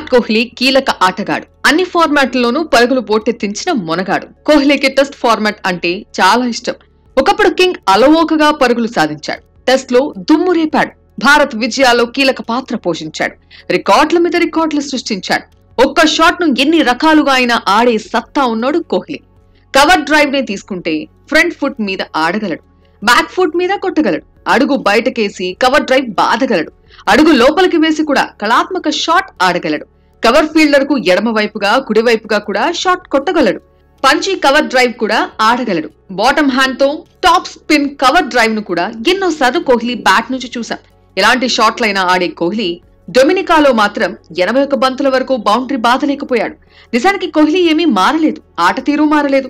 విరాట్ కోహ్లీ కీలక ఆటగాడు అన్ని ఫార్మాట్లలోనూ పరుగులు పోటెత్తించిన మొనగాడు కోహ్లీకి టెస్ట్ ఫార్మాట్ అంటే చాలా ఇష్టం ఒకప్పుడు కింగ్ అలవోకగా పరుగులు సాధించాడు టెస్ట్ లో దుమ్ము రేపాడు భారత్ విజయాల్లో కీలక పాత్ర పోషించాడు రికార్డుల మీద రికార్డులు సృష్టించాడు ఒక్క షాట్ ను ఎన్ని రకాలుగా అయినా ఆడే సత్తా ఉన్నాడు కోహ్లీ కవర్ డ్రైవ్ నే తీసుకుంటే ఫ్రంట్ ఫుట్ మీద ఆడగలడు బ్యాక్ ఫుట్ మీద కొట్టగలడు అడుగు బయటకేసి కవర్ డ్రైవ్ బాధగలడు అడుగు లోపలికి వేసి కూడా కళాత్మక షాట్ ఆడగలడు కవర్ ఫీల్డర్ కు ఎడమ వైపుగా కుడి వైపుగా కూడా షాట్ కొట్టగలడు పంచి కవర్ డ్రైవ్ కూడా ఆడగలడు బాటమ్ హ్యాండ్ తో టాప్ స్పిన్ కవర్ డ్రైవ్ ను కూడా ఎన్నోసార్లు కోహ్లీ బ్యాట్ నుంచి చూసాం ఎలాంటి షాట్లైనా ఆడే కోహ్లీ డొమినికాలో మాత్రం ఎనభై ఒక్క బంతుల వరకు బౌండరీ బాధలేకపోయాడు నిజానికి కోహ్లీ ఏమీ మారలేదు ఆట తీరు మారలేదు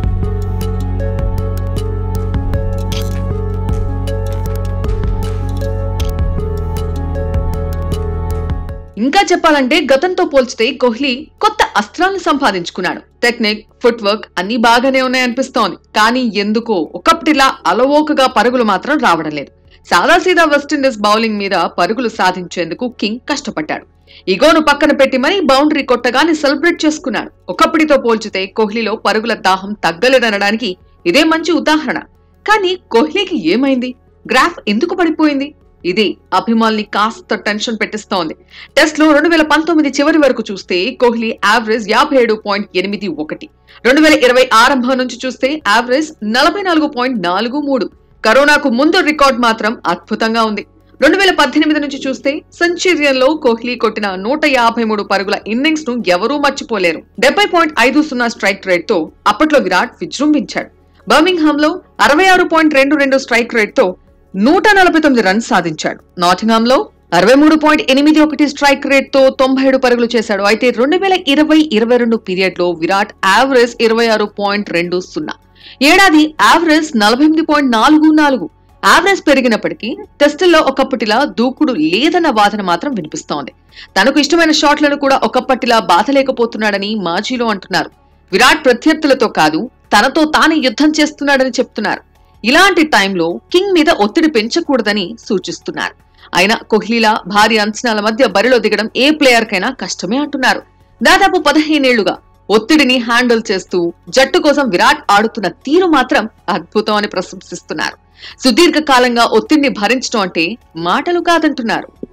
ఇంకా చెప్పాలంటే గతంతో పోల్చితే కోహ్లీ కొత్త అస్త్రాలను సంపాదించుకున్నాడు టెక్నిక్ ఫుట్ వర్క్ అన్ని బాగానే ఉన్నాయనిపిస్తోంది కానీ ఎందుకో ఒకప్పటిలా అలవోకగా పరుగులు మాత్రం రావడం లేదు సాదాసీదా వెస్టిండీస్ బౌలింగ్ మీద పరుగులు సాధించేందుకు కింగ్ కష్టపడ్డాడు ఇగోను పక్కన పెట్టి మరీ బౌండరీ కొట్టగానే సెలబ్రేట్ చేసుకున్నాడు ఒకప్పటితో పోల్చితే కోహ్లీలో పరుగుల దాహం తగ్గలేదనడానికి ఇదే మంచి ఉదాహరణ కానీ కోహ్లీకి ఏమైంది గ్రాఫ్ ఎందుకు పడిపోయింది ఇది అభిమానుల్ని కాస్త టెన్షన్ పెట్టిస్తోంది టెస్ట్ లో రెండు వేల పంతొమ్మిది చివరి వరకు చూస్తే కోహ్లీ యావరేజ్ యాభై ఏడు పాయింట్ ఎనిమిది ఒకటి రెండు వేల ఇరవై ఆరంభం నుంచి చూస్తే యావరేజ్ నలభై నాలుగు పాయింట్ నాలుగు మూడు కరోనాకు ముందు రికార్డ్ మాత్రం అద్భుతంగా ఉంది రెండు వేల పద్దెనిమిది నుంచి చూస్తే సెంచురియన్ కోహ్లీ కొట్టిన నూట యాభై మూడు పరుగుల ఇన్నింగ్స్ ను ఎవరూ మర్చిపోలేరు డెబ్బై పాయింట్ ఐదు సున్నా స్ట్రైక్ రేట్ తో అప్పట్లో విరాట్ విజృంభించాడు బర్మింగ్హామ్ లో అరవై ఆరు పాయింట్ రెండు రెండు స్ట్రైక్ రేట్ తో నూట నలభై తొమ్మిది రన్స్ సాధించాడు నాటింగామ్ లో అరవై మూడు పాయింట్ ఎనిమిది ఒకటి స్ట్రైక్ రేట్ తో తొంభై ఏడు పరుగులు చేశాడు అయితే రెండు వేల ఇరవై ఇరవై రెండు పీరియడ్ లో విరాట్ యావరేజ్ ఇరవై ఆరు పాయింట్ రెండు సున్నా ఏడాది యావరేజ్ నలభై ఎనిమిది పాయింట్ నాలుగు నాలుగు యావరేజ్ పెరిగినప్పటికీ టెస్టుల్లో ఒకప్పటిలా దూకుడు లేదన్న వాదన మాత్రం వినిపిస్తోంది తనకు ఇష్టమైన షాట్లను కూడా ఒకప్పటిలా బాధలేకపోతున్నాడని మాజీలో అంటున్నారు విరాట్ ప్రత్యర్థులతో కాదు తనతో తానే యుద్ధం చేస్తున్నాడని చెప్తున్నారు ఇలాంటి టైంలో కింగ్ మీద ఒత్తిడి పెంచకూడదని సూచిస్తున్నారు అయినా కోహ్లీలా భారీ అంచనాల మధ్య బరిలో దిగడం ఏ ప్లేయర్ కైనా కష్టమే అంటున్నారు దాదాపు పదహేనేళ్లుగా ఒత్తిడిని హ్యాండిల్ చేస్తూ జట్టు కోసం విరాట్ ఆడుతున్న తీరు మాత్రం అద్భుతం అని ప్రశంసిస్తున్నారు సుదీర్ఘ కాలంగా ఒత్తిడిని భరించడం అంటే మాటలు కాదంటున్నారు